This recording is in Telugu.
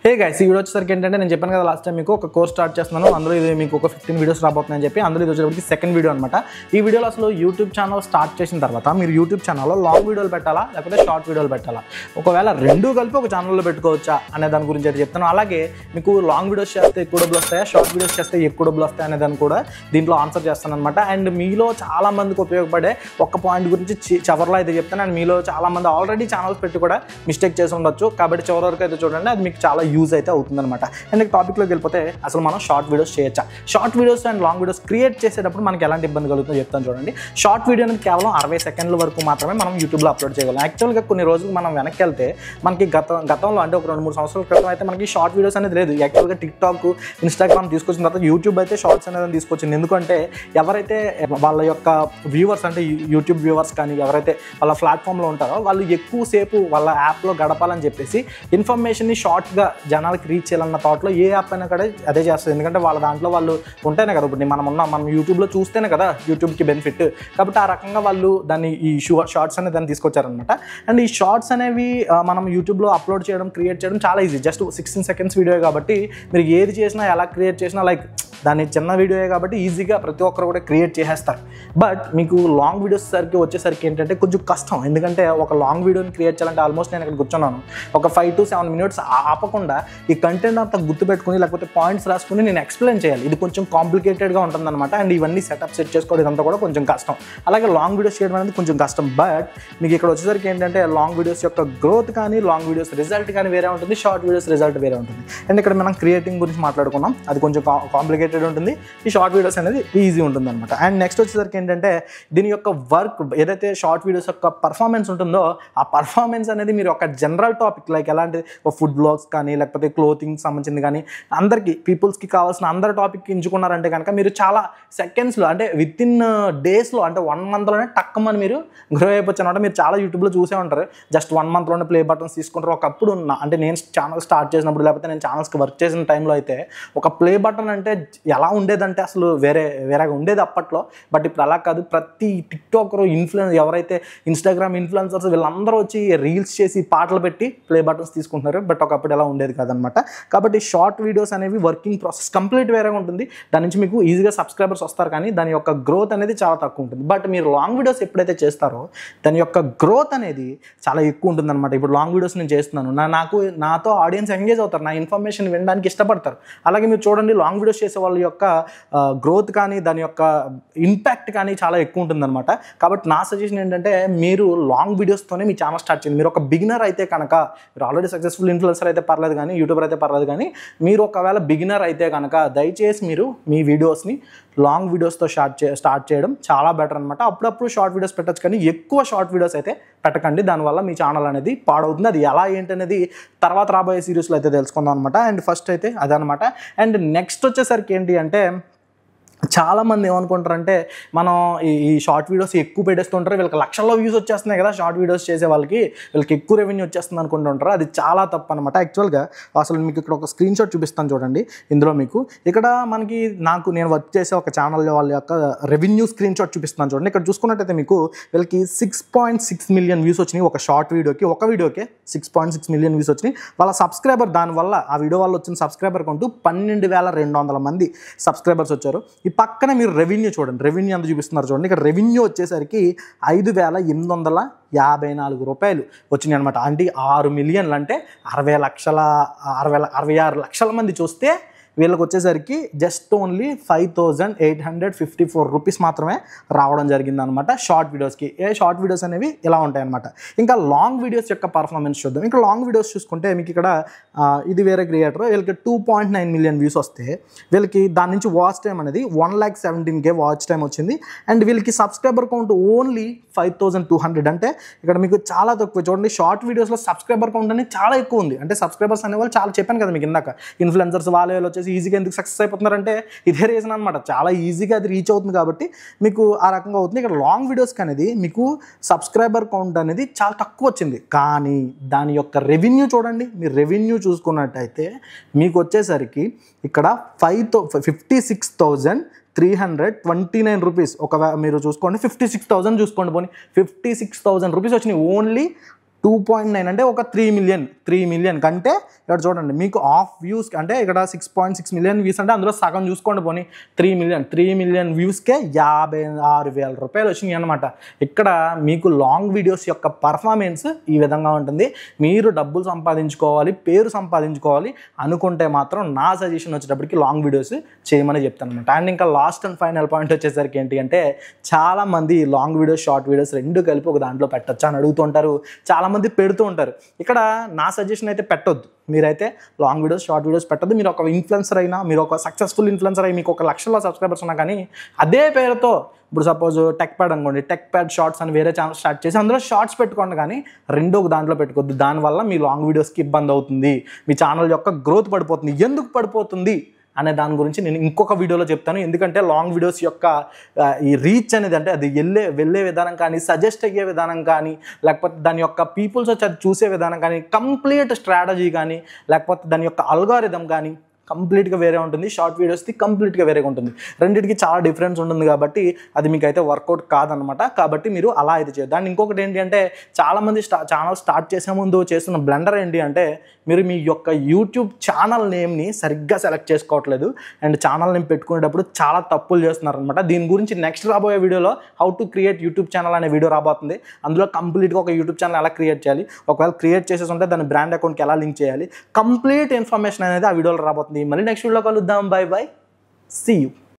హే గైస్ ఈ వీడియో వచ్చేసరికి ఏంటంటే నేను చెప్పాను కదా లాస్ట్ టైం మీకు ఒక కోర్స్ స్టార్ట్ చేస్తున్నాను అందులో ఇది మీకు ఒక ఫిఫ్టీన్ వీడియోస్ రాబోతున్నాయని చెప్పి అందులో ఇది వచ్చేటప్పటికి సెకండ్ వీడియో అనమాట ఈ వీడియోలో అసలు యూట్యూబ్ ఛానల్ స్టార్ట్ చేసిన తర్వాత మీరు యూట్యూబ్ ఛానల్లో లాంగ్ వీడియోలు పెట్టాలా లేకపోతే షార్ట్ వీడియోలు పెట్టాలా ఒకవేళ రెండు కలిపి ఒక ఛానల్లో పెట్టుకోవచ్చా అనే దాని గురించి అయితే చెప్తాను అలాగే మీకు లాంగ్ వీడియోస్ చేస్తే ఎక్కువ డబ్బులు వస్తాయా షార్ట్ వీడియోస్ చేస్తే ఎక్కువ డబ్బులు వస్తాయి అనే దాన్ని కూడా దీంట్లో ఆన్సర్ చేస్తాను అనమాట అండ్ మీలో చాలా మందికి ఉపయోగపడే ఒక్క పాయింట్ గురించి చి- చివరిలో అయితే చెప్తాను అండ్ మీలో చాలా మంది ఆల్రెడీ ఛానల్స్ పెట్టి కూడా మిస్టేక్ చేసి ఉండొచ్చు కాబట్టి చివరి వరకు అయితే చూడండి అది మీకు చాలా యూజ్ అయితే అవుతుందన్నమాట అండ్ టాపిక్లోకి వెళ్ళిపోతే అసలు మనం షార్ట్ వీడియోస్ చేయొచ్చా short videos and long videos create చేసేటప్పుడు మనకి ఎలాంటి ఇబ్బంది కలుగుతుందో చెప్తాను చూడండి షార్ట్ వీడియో అనేది కేవలం అరవై సెకండ్ల వరకు మాత్రమే మనం యూట్యూబ్లో అప్లోడ్ చేయగలం యాక్చువల్గా కొన్ని రోజులు మనం వెనక్కి వెళ్తే మనకి గత గతంలో అంటే ఒక రెండు మూడు సంవత్సరాల క్రితం అయితే మనకి షార్ట్ వీడియోస్ అనేది లేదు యాక్చువల్గా టిక్ టాక్ ఇన్స్టాగ్రామ్ తీసుకొచ్చిన తర్వాత యూట్యూబ్ అయితే షార్ట్స్ అనేది తీసుకొచ్చింది ఎందుకంటే ఎవరైతే వాళ్ళ యొక్క వ్యూవర్స్ అంటే యూట్యూబ్ వ్యూవర్స్ కానీ ఎవరైతే వాళ్ళ ప్లాట్ఫామ్లో ఉంటారో వాళ్ళు ఎక్కువసేపు వాళ్ళ యాప్లో గడపాలని చెప్పేసి ఇన్ఫర్మేషన్ని షార్ట్గా జనాలకి రీచ్ చేయాలన్న థాట్లో ఏ యాప్ అయినా కూడా అదే చేస్తుంది ఎందుకంటే వాళ్ళ దాంట్లో వాళ్ళు ఉంటేనే కదా ఇప్పుడు మనం ఉన్న మనం యూట్యూబ్లో చూస్తేనే కదా యూట్యూబ్కి బెనిఫిట్ కాబట్టి ఆ రకంగా వాళ్ళు దాన్ని ఈ షార్ట్స్ అనేది దాన్ని తీసుకొచ్చారనమాట అండ్ ఈ షార్ట్స్ అనేవి ఆ, మనం యూట్యూబ్లో అప్లోడ్ చేయడం క్రియేట్ చేయడం చాలా easy just sixteen seconds video కాబట్టి మీరు ఏది చేసినా ఎలా క్రియేట్ చేసినా లైక్ దాన్ని చిన్న వీడియోయే కాబట్టి ఈజీగా ప్రతి ఒక్కరు కూడా క్రియేట్ చేసేస్తారు బట్ మీకు లాంగ్ వీడియోస్ సరికి వచ్చేసరికి ఏంటంటే కొంచెం కష్టం ఎందుకంటే ఒక లాంగ్ వీడియోని క్రియేట్ చేయాలంటే ఆల్మోస్ట్ నేను ఇక్కడ కూర్చున్నాను ఒక ఫైవ్ టు సెవెన్ మినిట్స్ ఆపకుండా ఈ కంటెంట్ అంతా గుర్తుపెట్టుకుని లేకపోతే పాయింట్స్ రాసుకుని నేను ఎక్స్ప్లెయిన్ చేయాలి ఇది కొంచెం కాంప్లికేటెడ్గా ఉంటుందన్నమాట అండ్ ఇవన్నీ సెటప్ సెట్ చేసుకోవడం ఇదంతా కూడా కొంచెం కష్టం అలాగే లాంగ్ వీడియోస్ చేయడం అనేది కొంచెం కష్టం బట్ మీకు ఇక్కడ వచ్చేసరికి ఏంటంటే లాంగ్ వీడియోస్ యొక్క గ్రోత్ కానీ లాంగ్ వీడియోస్ రిజల్ట్ కానీ వేరే ఉంటుంది షార్ట్ వీడియోస్ రిజల్ట్ వేరే ఉంటుంది అండ్ ఇక్కడ మనం క్రియేటింగ్ గురించి మాట్లాడుకున్నాం అది కొంచెం కాంప్లికేటెడ్ ఉంటుంది ఈ షార్ట్ వీడియోస్ అనేది ఈజీ ఉంటుంది అనమాట అండ్ నెక్స్ట్ వచ్చేసరికి ఏంటంటే దీని యొక్క వర్క్ ఏదైతే షార్ట్ వీడియోస్ యొక్క పర్ఫార్మెన్స్ ఉంటుందో ఆ పర్ఫార్మెన్స్ అనేది మీరు ఒక జనరల్ టాపిక్ లైక్ ఎలాంటి ఫుడ్ బ్లాగ్స్ కానీ లేకపోతే క్లోతింగ్ సంబంధించింది కానీ అందరికీ పీపుల్స్కి కావాల్సిన అందరి టాపిక్ ఎంచుకున్నారంటే కనుక మీరు చాలా సెకండ్స్లో అంటే విత్ ఇన్ డేస్లో అంటే వన్ మంత్లోనే టక్కమని మీరు గ్రో అయిపోవచ్చు అనమాట మీరు చాలా యూట్యూబ్లో చూసే ఉంటారు జస్ట్ వన్ మంత్లోనే ప్లే బటన్స్ తీసుకుంటారు ఒకప్పుడు నా అంటే నేను ఛానల్ స్టార్ట్ చేసినప్పుడు లేకపోతే నేను ఛానల్స్కి వర్క్ చేసిన టైంలో అయితే ఒక ప్లే బటన్ అంటే ఎలా ఉండేదంటే అసలు వేరే వేరేగా ఉండేది అప్పట్లో బట్ ఇప్పుడు అలా కాదు ప్రతి టిక్టాకర్ ఇన్ఫ్లుయెన్స్ ఎవరైతే ఇన్స్టాగ్రామ్ ఇన్ఫ్లుయెన్సర్స్ వీళ్ళందరూ వచ్చి రీల్స్ చేసి పాటలు పెట్టి ప్లే బటన్స్ తీసుకుంటున్నారు బట్ ఒకప్పుడు ఎలా ఉండేది కాదనమాట కాబట్టి షార్ట్ వీడియోస్ అనేవి వర్కింగ్ ప్రాసెస్ కంప్లీట్ వేరేగా ఉంటుంది దాని నుంచి మీకు ఈజీగా సబ్స్క్రైబర్స్ వస్తారు కానీ దాని యొక్క గ్రోత్ అనేది చాలా తక్కువ ఉంటుంది బట్ మీరు లాంగ్ వీడియోస్ ఎప్పుడైతే చేస్తారో దాని యొక్క గ్రోత్ అనేది చాలా ఎక్కువ ఉంటుంది అనమాట ఇప్పుడు లాంగ్ వీడియోస్ నేను చేస్తున్నాను నా నాకు నాతో ఆడియన్స్ ఎంగేజ్ అవుతారు నా ఇన్ఫర్మేషన్ వినడానికి ఇష్టపడతారు అలాగే మీరు చూడండి లాంగ్ వీడియోస్ చేసే వాళ్ళ యొక్క గ్రోత్ కానీ దాని యొక్క ఇంపాక్ట్ కానీ చాలా ఎక్కువ ఉంటుందన్నమాట కాబట్టి నా సజెషన్ ఏంటంటే మీరు లాంగ్ వీడియోస్తోనే మీ ఛానల్ స్టార్ట్ చేయండి మీరు ఒక బిగినర్ అయితే కనుక మీరు ఆల్రెడీ సక్సెస్ఫుల్ ఇన్ఫ్లుయెన్సర్ అయితే పర్లేదు కానీ యూట్యూబర్ అయితే పర్లేదు కానీ మీరు ఒకవేళ బిగినర్ అయితే కనుక దయచేసి మీరు మీ వీడియోస్ని లాంగ్ వీడియోస్తో స్టార్ట్ చే స్టార్ట్ చేయడం చాలా బెటర్ అనమాట అప్పుడప్పుడు షార్ట్ వీడియోస్ పెట్టచ్చు కానీ ఎక్కువ షార్ట్ వీడియోస్ అయితే పెట్టకండి దానివల్ల మీ ఛానల్ అనేది పాడవుతుంది అది ఎలా ఏంటి అనేది తర్వాత రాబోయే సిరీస్లో అయితే తెలుసుకుందాం అనమాట అండ్ ఫస్ట్ అయితే అదనమాట అండ్ నెక్స్ట్ వచ్చేసరికి ఏంటి అంటే చాలామంది ఏమనుకుంటారంటే మనం ఈ ఈ షార్ట్ వీడియోస్ ఎక్కువ పెట్టేస్తుంటారు వీళ్ళకి లక్షల్లో వ్యూస్ వచ్చేస్తున్నాయి కదా షార్ట్ వీడియోస్ చేసే వాళ్ళకి వీళ్ళకి ఎక్కువ రెవెన్యూ వచ్చేస్తుంది అనుకుంటుంటారు అది చాలా తప్పు అనమాట యాక్చువల్గా అసలు మీకు ఇక్కడ ఒక స్క్రీన్ షాట్ చూపిస్తాను చూడండి ఇందులో మీకు ఇక్కడ మనకి నాకు నేను వర్క్ చేసే ఒక ఛానల్ వాళ్ళ యొక్క రెవెన్యూ స్క్రీన్ షాట్ చూపిస్తున్నాను చూడండి ఇక్కడ చూసుకున్నట్టయితే మీకు వీళ్ళకి six point six million views వచ్చినాయి ఒక షార్ట్ వీడియోకి ఒక వీడియోకి six point six million views వచ్చినాయి వాళ్ళ సబ్స్క్రైబర్ దానివల్ల ఆ వీడియో వల్ల వచ్చిన సబ్స్క్రైబర్ కొంటూ పన్నెండు వేల రెండు వందల మంది సబ్స్క్రైబర్స్ వచ్చారు ఈ పక్కన మీరు రెవెన్యూ చూడండి రెవెన్యూ ఎంత చూపిస్తున్నారు చూడండి ఇక్కడ రెవెన్యూ వచ్చేసరికి ఐదు వేల ఎనిమిది వందల యాభై నాలుగు రూపాయలు వచ్చినాయి అనమాట అంటే ఆరు మిలియన్లు అంటే అరవై లక్షల అరవై అరవై ఆరు లక్షల మంది చూస్తే వీళ్ళకి వచ్చేసరికి just only five thousand eight hundred fifty four rupees మాత్రమే రావడం జరిగింది అనమాట షార్ట్ వీడియోస్కి ఏ షార్ట్ వీడియోస్ అనేవి ఇలా ఉంటాయి అనమాట ఇంకా లాంగ్ వీడియోస్ యొక్క పర్ఫార్మెన్స్ చూద్దాం ఇంకా లాంగ్ వీడియోస్ చూసుకుంటే మీకు ఇక్కడ ఆ, ఇది వేరే క్రియేటర్ వీళ్ళకి two point nine million views వస్తే వీళ్ళకి దాని నుంచి వాచ్ టైం అనేది one lakh seventeen K watch time వచ్చింది అండ్ వీళ్ళకి subscriber count only five thousand two hundred అంటే ఇక్కడ మీకు చాలా తక్కువ చూడండి షార్ట్ వీడియోస్లో సబ్స్క్రైబర్ కౌంట్ అనేది చాలా ఎక్కువ ఉంది అంటే సబ్స్క్రైబర్స్ అనే వాళ్ళు చాలా చెప్పాను కదా మీకు ఇందాక ఇన్ఫ్లుయెన్సర్స్ వాళ్ళ వాళ్ళు వచ్చేసి ఈజీగా ఎందుకు సక్సెస్ అయిపోతున్నారంటే ఇదే రీజన్ అనమాట చాలా ఈజీగా అది రీచ్ అవుతుంది కాబట్టి మీకు ఆ రకంగా అవుతుంది ఇక్కడ లాంగ్ వీడియోస్కి అనేది మీకు సబ్స్క్రైబర్ కౌంట్ అనేది చాలా తక్కువ వచ్చింది కానీ దాని యొక్క రెవెన్యూ చూడండి మీరు రెవెన్యూ చూసుకున్నట్టయితే మీకు వచ్చేసరికి ఇక్కడ ఫైవ్ థౌ fifty six thousand three hundred twenty nine rupees ఒక మీరు చూసుకోండి ఫిఫ్టీ సిక్స్ థౌసండ్ చూసుకోండి పోనీ ఫిఫ్టీ సిక్స్ థౌసండ్ రూపీస్ వచ్చినాయి ఓన్లీ టూ పాయింట్ నైన్ అంటే ఒక త్రీ మిలియన్ త్రీ మిలియన్ కంటే ఇక్కడ చూడండి మీకు ఆఫ్ వ్యూస్ అంటే ఇక్కడ six point six million views అంటే అందులో సగం చూసుకోండి పోనీ త్రీ మిలియన్ త్రీ మిలియన్ వ్యూస్కే యాభై ఆరు వేల రూపాయలు వచ్చినాయి అనమాట ఇక్కడ మీకు లాంగ్ వీడియోస్ యొక్క పర్ఫార్మెన్స్ ఈ విధంగా ఉంటుంది మీరు డబ్బులు సంపాదించుకోవాలి పేరు సంపాదించుకోవాలి అనుకుంటే మాత్రం నా సజెషన్ వచ్చేటప్పటికి లాంగ్ వీడియోస్ చేయమని చెప్తాను అనమాట అండ్ ఇంకా లాస్ట్ అండ్ ఫైనల్ పాయింట్ వచ్చేసరికి ఏంటి అంటే చాలా మంది లాంగ్ వీడియోస్ షార్ట్ వీడియోస్ రెండు కలిపి ఒక దాంట్లో పెట్టొచ్చా అని అడుగుతుంటారు చాలా మంది పెడుతూ ఉంటారు ఇక్కడ నా సజెషన్ అయితే పెట్టొద్దు మీరైతే లాంగ్ వీడియోస్ షార్ట్ వీడియోస్ పెట్టద్దు మీరు ఒక ఇన్ఫ్లుయెన్సర్ అయినా మీరు ఒక సక్సెస్ఫుల్ ఇన్ఫ్లుయెన్సర్ అయి మీకు ఒక లక్షల సబ్స్క్రైబర్స్ ఉన్నా కానీ అదే పేరుతో ఇప్పుడు సపోజ్ టెక్ ప్యాడ్ అనుకోండి టెక్ ప్యాడ్ షార్ట్స్ అని వేరే ఛానల్ స్టార్ట్ చేసి అందులో షార్ట్స్ పెట్టుకోండి కానీ రెండు ఒక దాంట్లో పెట్టుకోవద్దు దానివల్ల మీ లాంగ్ వీడియోస్కి ఇబ్బంది అవుతుంది మీ ఛానల్ యొక్క గ్రోత్ పడిపోతుంది ఎందుకు పడిపోతుంది అనే దాని గురించి నేను ఇంకొక వీడియోలో చెప్తాను ఎందుకంటే లాంగ్ వీడియోస్ యొక్క ఆ, ఈ రీచ్ అనేది అంటే అది వెళ్ళే వెళ్ళే విధానం కానీ సజెస్ట్ అయ్యే విధానం కానీ లేకపోతే దాని యొక్క పీపుల్స్ వచ్చి అది చూసే విధానం కానీ కంప్లీట్ స్ట్రాటజీ కానీ లేకపోతే దాని యొక్క అల్గారిథం కానీ కంప్లీట్గా వేరే ఉంటుంది షార్ట్ వీడియోస్ది కంప్లీట్గా వేరేగా ఉంటుంది రెండింటికి చాలా డిఫరెన్స్ ఉంటుంది కాబట్టి అది మీకు అయితే వర్కౌట్ కాదనమాట కాబట్టి మీరు అలా అయితే చేయదు దాన్ని ఇంకొకటి ఏంటి అంటే చాలామంది స్టా ఛానల్ స్టార్ట్ చేసే ముందు చేస్తున్న బ్లెండర్ ఏంటి అంటే మీరు మీ యొక్క యూట్యూబ్ ఛానల్ నేమ్ని సరిగ్గా సెలెక్ట్ చేసుకోవట్లేదు అండ్ ఛానల్ నేమ్ పెట్టుకునేటప్పుడు చాలా తప్పులు చేస్తున్నారనమాట దీని గురించి నెక్స్ట్ రాబోయే వీడియోలో how to create YouTube channel అనే వీడియో రాబోతుంది అందులో కంప్లీట్గా ఒక యూట్యూబ్ ఛానల్ ఎలా క్రియేట్ చేయాలి ఒకవేళ క్రియేట్ చేసేసి ఉంటే దాని బ్రాండ్ అకౌంట్కి ఎలా లింక్ చేయాలి కంప్లీట్ ఇన్ఫర్మేషన్ అనేది ఆ వీడియోలో రాబోతుంది మళ్ళీ నెక్స్ట్ వీడియోలో కలుద్దాం బై బై సీ యూ